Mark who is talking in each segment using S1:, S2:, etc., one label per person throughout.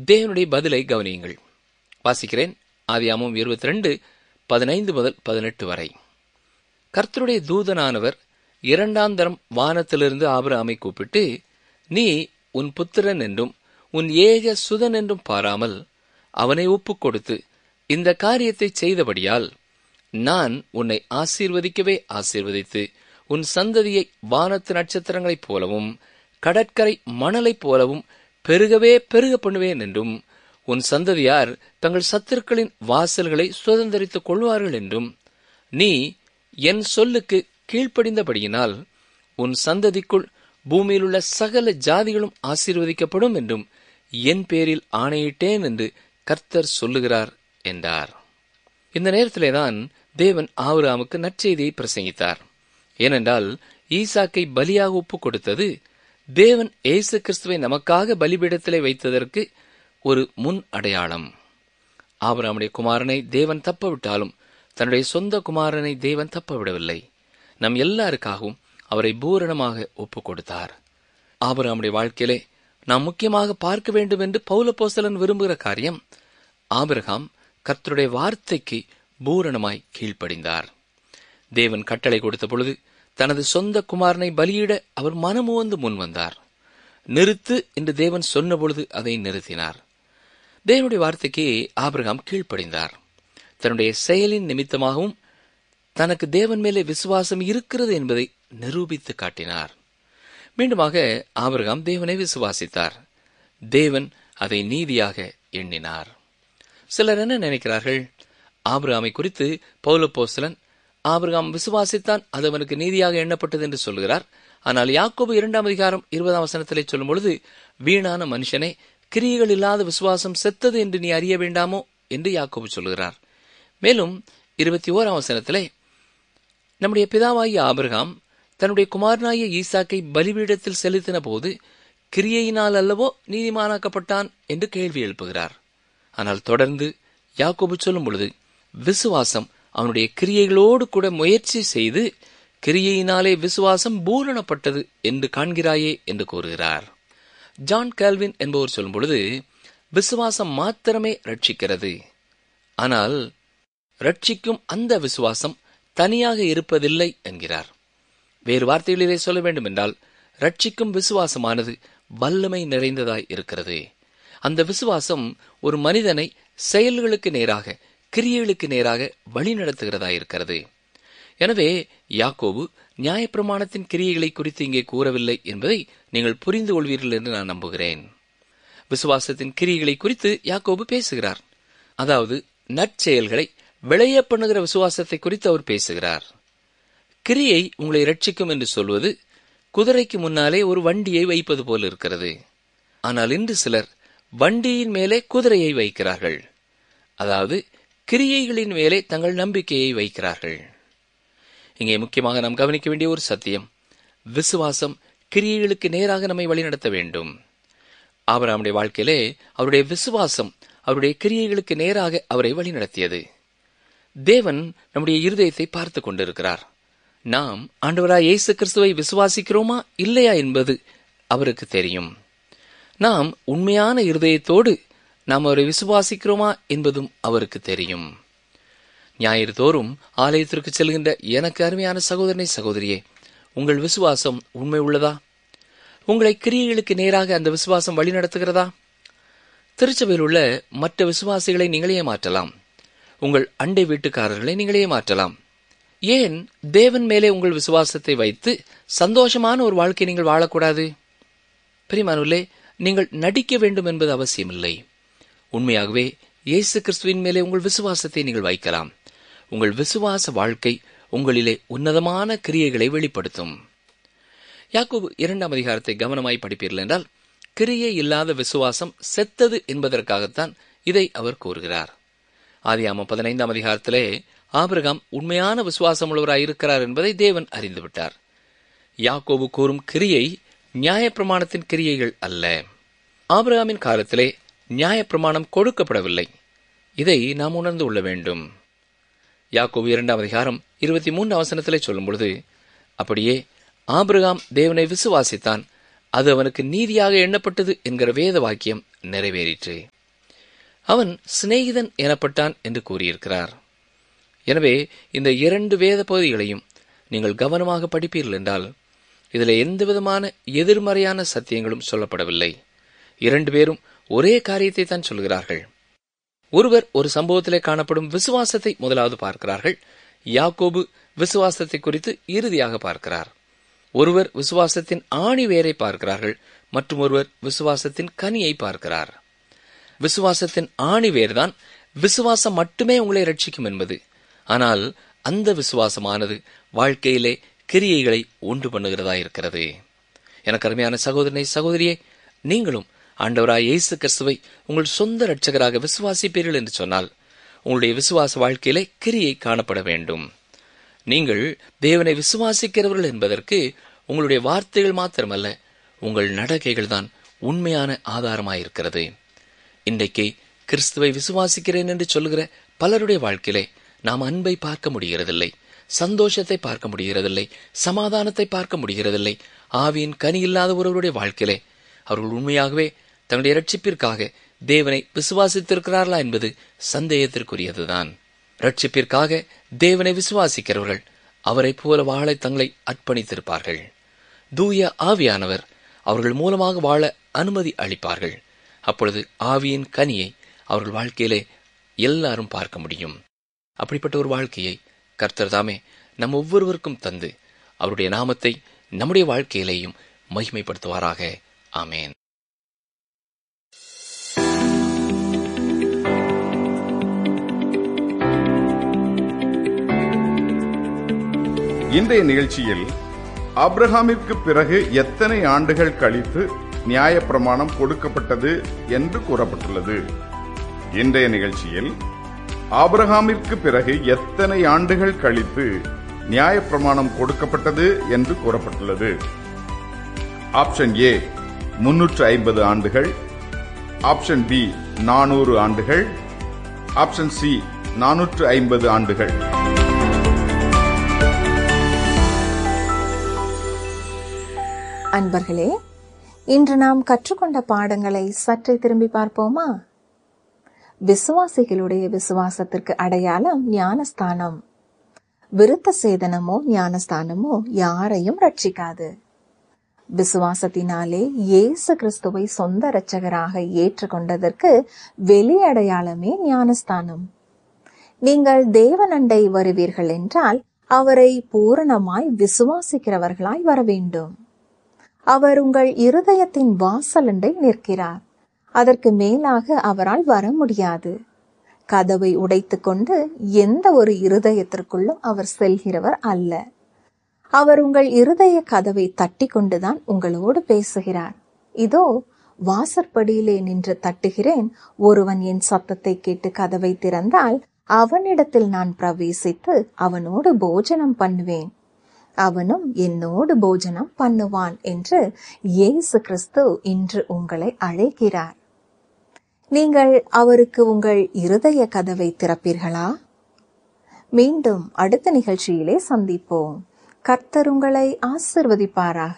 S1: தேவனுடைய பதிலை கவனியுங்கள் வாசிக்கிறேன் ஆதியாமம் இருபத்தி ரெண்டு பதினைந்து முதல் பதினெட்டு வரை கர்த்தருடைய தூதனானவர் இரண்டாம் தரம் வானத்திலிருந்து ஆபிரகாமை கூப்பிட்டு நீ உன் புத்திரன் என்றும் உன் ஏக சுதன் என்றும் பாராமல் அவனை ஒப்புக் கொடுத்து இந்த காரியத்தை செய்தபடியால் நான் உன்னை ஆசீர்வதிக்கவே ஆசீர்வதித்து உன் சந்ததியை வானத்து நட்சத்திரங்களைப் போலவும் கடற்கரை மணலைப் போலவும் பெருகவே பெருக பண்ணுவேன் என்றும் உன் சந்ததியார் தங்கள் சத்துருக்களின் வாசல்களை சுதந்திரித்துக் கொள்வார்கள் என்றும் நீ என் சொல்லுக்கு கீழ்ப்படிந்தபடியினால் உன் சந்ததிக்குள் பூமியிலுள்ள சகல ஜாதிகளும் ஆசீர்வதிக்கப்படும் என்றும் என் பேரில் ஆணையிட்டேன் என்று கர்த்தர் சொல்லுகிறார் என்றார் இந்த நேரத்திலேதான் தேவன் ஆபிரகாமுக்கு நற்செய்தியை பிரசங்கித்தார் ஏனென்றால் ஈசாக்கை பலியாக ஒப்புக் கொடுத்தது தேவன் ஏசு கிறிஸ்துவை நமக்காக பலிபீடத்திலே வைத்ததற்கு ஒரு முன் அடையாளம் ஆபிரகாமுடைய குமாரனை தேவன் தப்பவிட்டாலும் தன்னுடைய சொந்த குமாரனை தேவன் தப்பவிடவில்லை நம் எல்லாருக்காகவும் அவரை பூரணமாக ஒப்புக் கொடுத்தார் ஆபிரகாமுடைய வாழ்க்கையிலே நாம் முக்கியமாக பார்க்க வேண்டும் என்று பௌலப்போஸ்தலன் விரும்புகிற காரியம் ஆபிரகாம் கர்த்தருடைய வார்த்தைக்கு பூரணமாய் கீழ்ப்படிந்தார் தேவன் கட்டளை கொடுத்த பொழுது தனது சொந்த குமாரனை பலியிட அவர் மனமுவந்து முன் வந்தார் நிறுத்து என்று தேவன் சொன்ன பொழுது அதை நிறுத்தினார் தேவனுடைய வார்த்தைக்கு ஆபிரகாம் கீழ்ப்படிந்தார் தன்னுடைய செயலின் நிமித்தமாகவும் தனக்கு தேவன் மேலே விசுவாசம் இருக்கிறது என்பதை நிரூபித்து காட்டினார் மீண்டுமாக ஆபிரகாம் தேவனை விசுவாசித்தார் தேவன் அதை நீதியாக எண்ணினார் சிலர் என்ன நினைக்கிறார்கள் ஆபிரகாமை குறித்து பௌலப்போஸ்தலன் ஆபிரகாம் விசுவாசித்தான் அது அவனுக்கு நீதியாக எண்ணப்பட்டது என்று சொல்கிறார் ஆனால் யாக்கோபு இரண்டாம் அதிகாரம் இருபதாம் வசனத்திலே சொல்லும் பொழுது வீணான மனுஷனே கிரியைகள் இல்லாத விசுவாசம் செத்தது என்று நீ அறிய வேண்டாமோ என்று யாக்கோபு சொல்கிறார் மேலும் இருபத்தி ஓராம் வசனத்திலே நம்முடைய பிதாவாகிய ஆபிரகாம் தன்னுடைய குமாரனாகிய ஈசாக்கை பலிபீடத்தில் செலுத்தின போது கிரியையினால் அல்லவோ நீதிமானாக்கப்பட்டான் என்று கேள்வி எழுப்புகிறார் ஆனால் தொடர்ந்து யாக்கோபு சொல்லும் பொழுது விசுவாசம் அவனுடைய கிரியைகளோடு கூட முயற்சி செய்து கிரியையினாலே விசுவாசம் பூரணப்பட்டது என்று காண்கிறாயே என்று கூறுகிறார் ஜான் கால்வின் என்பவர் சொல்லும் பொழுது விசுவாசம் மாத்திரமே ரட்சிக்கிறது ஆனால் ரட்சிக்கும் அந்த விசுவாசம் தனியாக இருப்பதில்லை என்கிறார் வேறு வார்த்தைகளிலே சொல்ல வேண்டும் என்றால் ரட்சிக்கும் விசுவாசமானது வல்லமை நிறைந்ததாய் இருக்கிறது அந்த விசுவாசம் ஒரு மனிதனை செயல்களுக்கு நேராக கிரியைகளுக்கு நேராக வழிநடத்துகிறதா இருக்கிறது எனவே யாக்கோபு நியாயப்பிரமாணத்தின் கிரியைகளை குறித்து இங்கே கூறவில்லை என்பதை நீங்கள் புரிந்து கொள்வீர்கள் என்று நான் நம்புகிறேன் விசுவாசத்தின் கிரியைகளை குறித்து யாக்கோபு பேசுகிறார் அதாவது நற்செயல்களை விளைய பண்ணுகிற விசுவாசத்தை குறித்து அவர் பேசுகிறார் கிரியை உங்களை ரட்சிக்கும் என்று சொல்வது குதிரைக்கு முன்னாலே ஒரு வண்டியை வைப்பது போல் இருக்கிறது ஆனால் இன்று சிலர் வண்டியின் மேலே குதிரையை வைக்கிறார்கள் அதாவது கிரியைகளின் மேலே தங்கள் நம்பிக்கையை வைக்கிறார்கள் இங்கே முக்கியமாக நாம் கவனிக்க வேண்டிய ஒரு சத்தியம் விசுவாசம் கிரியைகளுக்கு நேராக நம்மை வழிநடத்த வேண்டும் ஆபராமுடைய வாழ்க்கையிலே அவருடைய விசுவாசம் அவருடைய கிரியைகளுக்கு நேராக அவரை வழிநடத்தியது தேவன் நம்முடைய இருதயத்தை பார்த்து கொண்டிருக்கிறார் நாம் ஆண்டவராய் இயேசு கிறிஸ்துவை விசுவாசிக்கிறோமா இல்லையா என்பது அவருக்கு தெரியும் நாம் உண்மையான இருதயத்தோடு நாம் அவரை விசுவாசிக்கிறோமா என்பதும் அவருக்கு தெரியும் ஞாயிறு தோறும் ஆலயத்திற்கு செல்கின்ற எனக்கு அருமையான சகோதரனை சகோதரியே உங்கள் விசுவாசம் உண்மை உள்ளதா உங்களை கிரியைகளுக்கு நேராக அந்த விசுவாசம் வழிநடத்துகிறதா திருச்சபையில் உள்ள மற்ற விசுவாசிகளை நீங்களே மாற்றலாம் உங்கள் அண்டை வீட்டுக்காரர்களை நீங்களே மாற்றலாம் ஏன் தேவன் மேலே உங்கள் விசுவாசத்தை வைத்து சந்தோஷமான ஒரு வாழ்க்கை நீங்கள் வாழக்கூடாது பிரிமானுள்ளே நீங்கள் நடிக்க வேண்டும் என்பது அவசியமில்லை உண்மையாகவே இயேசு கிறிஸ்துவின் மேலே உங்கள் விசுவாசத்தை நீங்கள் வைக்கலாம் உங்கள் விசுவாச வாழ்க்கை உங்களிலே உன்னதமான கிரியைகளை வெளிப்படுத்தும் யாக்கோபு இரண்டாம் அதிகாரத்தை கவனமாய் படிப்பீர்கள் என்றால் கிரியை இல்லாத விசுவாசம் செத்தது என்பதற்காகத்தான் இதை அவர் கூறுகிறார் ஆதியாம பதினைந்தாம் அதிகாரத்திலே ஆபிரகாம் உண்மையான விசுவாசம் உள்ளவராய் இருக்கிறார் என்பதை தேவன் அறிந்துவிட்டார் யாக்கோபு கூறும் கிரியை நியாயப்பிரமாணத்தின் கிரியைகள் அல்ல ஆபிரகாமின் காலத்திலே நியாயப்பிரமாணம் கொடுக்கப்படவில்லை இதை நாம் உணர்ந்து கொள்ள வேண்டும் யாக்கோபு இரண்டாம் அதிகாரம் இருபத்தி மூன்று அவசரத்திலே சொல்லும் பொழுது அப்படியே ஆபிரகாம் தேவனை விசுவாசித்தான் அது அவனுக்கு நீதியாக எண்ணப்பட்டது என்கிற வேத வாக்கியம் நிறைவேறிற்று அவன் சிநேகிதன் எனப்பட்டான் என்று கூறியிருக்கிறார் எனவே இந்த இரண்டு வேத பகுதிகளையும் நீங்கள் கவனமாக படிப்பீர்கள் என்றால் இதில் எந்தவிதமான எதிர்மறையான சத்தியங்களும் சொல்லப்படவில்லை இரண்டு பேரும் ஒரே காரியத்தை தான் சொல்கிறார்கள் ஒருவர் ஒரு சம்பவத்திலே காணப்படும் விசுவாசத்தை முதலாவது பார்க்கிறார்கள் யாக்கோபு விசுவாசத்தை குறித்து இறுதியாக பார்க்கிறார் ஒருவர் விசுவாசத்தின் ஆணி வேரை பார்க்கிறார்கள் மற்றும் ஒருவர் விசுவாசத்தின் கனியை பார்க்கிறார் விசுவாசத்தின் ஆணி வேர்தான் விசுவாசம் மட்டுமே உங்களை ரட்சிக்கும் என்பது ஆனால் அந்த விசுவாசமானது வாழ்க்கையிலே கிரியைகளை உண்டு பண்ணுகிறதா இருக்கிறது எனக்கு அருமையான சகோதரனை சகோதரியே நீங்களும் ஆண்டவராய் இயேசு கிறிஸ்துவை உங்கள் சொந்த இரட்சகராக விசுவாசிப்பீர்கள் என்று சொன்னால் உங்களுடைய விசுவாச வாழ்க்கையிலே கிரியை காணப்பட வேண்டும் நீங்கள் தேவனை விசுவாசிக்கிறவர்கள் என்பதற்கு உங்களுடைய வார்த்தைகள் மாத்திரமல்ல உங்கள் நடக்கைகள் தான் உண்மையான ஆதாரமாயிருக்கிறது இன்றைக்கு கிறிஸ்துவை விசுவாசிக்கிறேன் என்று சொல்லுகிற பலருடைய வாழ்க்கையிலே நாம் அன்பை பார்க்க முடிகிறதில்லை சந்தோஷத்தை பார்க்க முடிகிறதில்லை சமாதானத்தை பார்க்க முடிகிறதில்லை ஆவியின் கனி இல்லாத ஒருவருடைய வாழ்க்கையிலே அவர்கள் உண்மையாகவே தன்னுடைய ரட்சிப்பிற்காக தேவனை விசுவாசித்திருக்கிறார்களா என்பது சந்தேகத்திற்குரியதுதான் ரட்சிப்பிற்காக தேவனை விசுவாசிக்கிறவர்கள் அவரைப் போல வாழ தங்களை அர்ப்பணித்திருப்பார்கள் தூய ஆவியானவர் அவர்கள் மூலமாக வாழ அனுமதி அளிப்பார்கள் அப்பொழுது ஆவியின் கனியை அவர்கள் வாழ்க்கையிலே எல்லாரும் பார்க்க முடியும் அப்படிப்பட்ட ஒரு வாழ்க்கையை கர்த்தர் தாமே நம் ஒவ்வொருவருக்கும் தந்து அவருடைய நாமத்தை நம்முடைய வாழ்க்கையிலேயும் மகிமைப்படுத்துவாராக ஆமேன்
S2: இன்றைய நிகழ்ச்சியில் ஆபிரகாமிற்கு பிறகு எத்தனை ஆண்டுகள் கழித்து நியாயப்பிரமாணம் கொடுக்கப்பட்டது என்று கூறப்பட்டுள்ளது இன்றைய நிகழ்ச்சியில் ஆபிரகாமிற்கு பிறகு எத்தனை ஆண்டுகள் கழித்து நியாயப்பிரமாணம் கொடுக்கப்பட்டது என்று கூறப்பட்டுள்ளது ஆப்ஷன் ஏ முன்னூற்று ஐம்பது ஆண்டுகள் ஆப்ஷன் பி நானூறு ஆண்டுகள் ஆப்ஷன் சி நானூற்று ஐம்பது ஆண்டுகள்
S3: அன்பர்களே இன்று நாம் கற்றுக்கொண்ட பாடங்களை சற்றே திரும்பி பார்ப்போமா விசுவாசிகளுடைய விசுவாசத்திற்கு அடையாளம் ஞானஸ்தானம் விருத்த சேதனமோ ஞானஸ்தானமோ யாரையும் ரட்சிக்காது விசுவாசத்தினாலே இயேசு கிறிஸ்துவை சொந்த இரட்சகராக ஏற்றுக்கொண்டதற்கு வெளி அடையாளமே ஞானஸ்தானம் நீங்கள் தேவனண்டை வருவீர்கள் என்றால் அவரை பூரணமாய் விசுவாசிக்கிறவர்களாய் வர வேண்டும் அவர் உங்கள் இருதயத்தின் வாசலண்டை நிற்கிறார் அதற்கு மேலாக அவரால் வர முடியாது கதவை உடைத்துக் கொண்டு எந்த ஒரு இருதயத்திற்குள்ளும் அவர் செல்கிறவர் அல்ல அவர் உங்கள் இருதய கதவை தட்டி கொண்டுதான் உங்களோடு பேசுகிறார் இதோ வாசற்படியிலே நின்று தட்டுகிறேன் ஒருவன் என் சத்தத்தை கேட்டு கதவை திறந்தால் அவனிடத்தில் நான் பிரவேசித்து அவனோடு போஜனம் பண்ணுவேன் அவனும் என்னோடு போஜனம் பண்ணுவான் என்று இயேசு கிறிஸ்து இன்று உங்களை அழைக்கிறார் நீங்கள் அவருக்கு உங்கள் இருதய கதவை திறப்பீர்களா மீண்டும் அடுத்த நிகழ்ச்சியிலே சந்திப்போம் கர்த்தர் உங்களை ஆசிர்வதிப்பாராக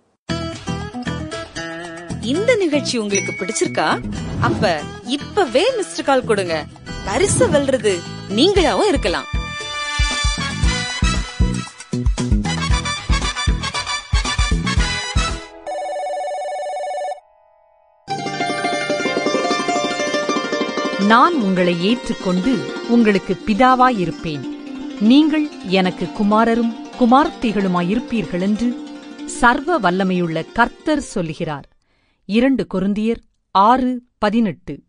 S4: இந்த நிகழ்ச்சி உங்களுக்கு பிடிச்சிருக்கா அப்ப இப்பவே மிஸ்டர் கால் கொடுங்க பரிசு வெல்றது நீங்களாவும் இருக்கலாம்
S5: நான் உங்களை ஏற்றுக்கொண்டு உங்களுக்கு பிதாவாயிருப்பேன் நீங்கள் எனக்கு குமாரரும் குமார்த்திகளுமாயிருப்பீர்கள் என்று சர்வ வல்லமையுள்ள கர்த்தர் சொல்லுகிறார் இரண்டு கொருந்தியர் ஆறு பதினெட்டு